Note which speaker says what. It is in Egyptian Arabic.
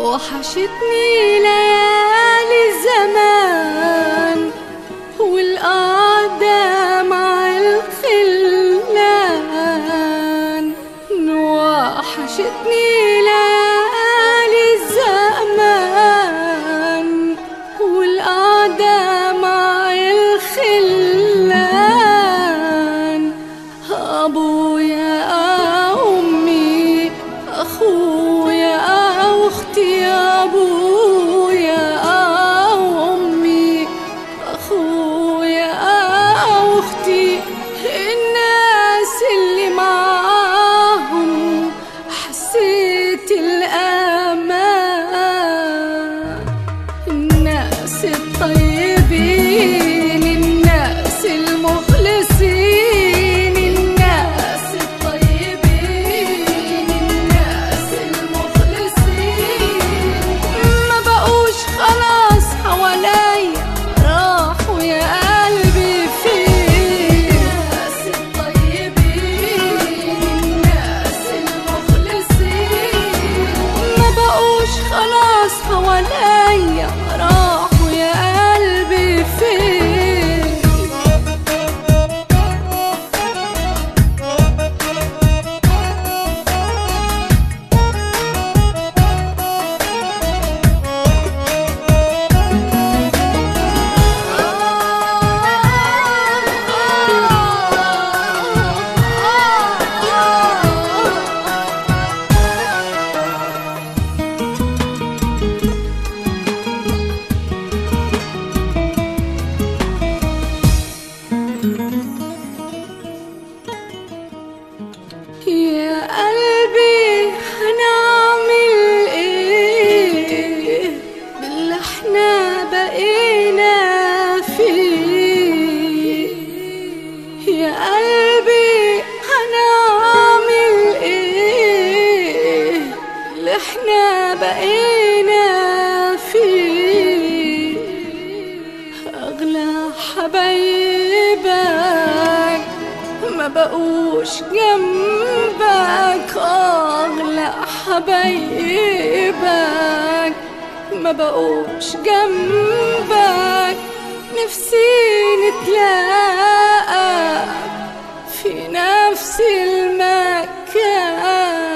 Speaker 1: وحشتني ليالي الزمان والقعدة مع الخلان وحشتني ليالي الزمان والقعدة مع الخلان أبويا أمي أخويا أختي أبويا أمي أخويا أختي الناس اللي معاهم حسيت الأمان الناس الطيبين الناس المخلصين الناس الطيبين الناس المخلصين ما بقوش خلاص حواليا راحوا يا قلبي فين الناس الطيبين الناس المخلصين ما بقوش خلاص حواليا راحوا يا قلبي فين يا قلبي هنعمل ايه باللي احنا بقينا فيه يا قلبي هنعمل ايه اللي احنا بقينا فيه اغلى حبايبك ما بقوش جنبك اغلى حبايبك ما بقوش جنبك نفسي نتلاقى في نفس المكان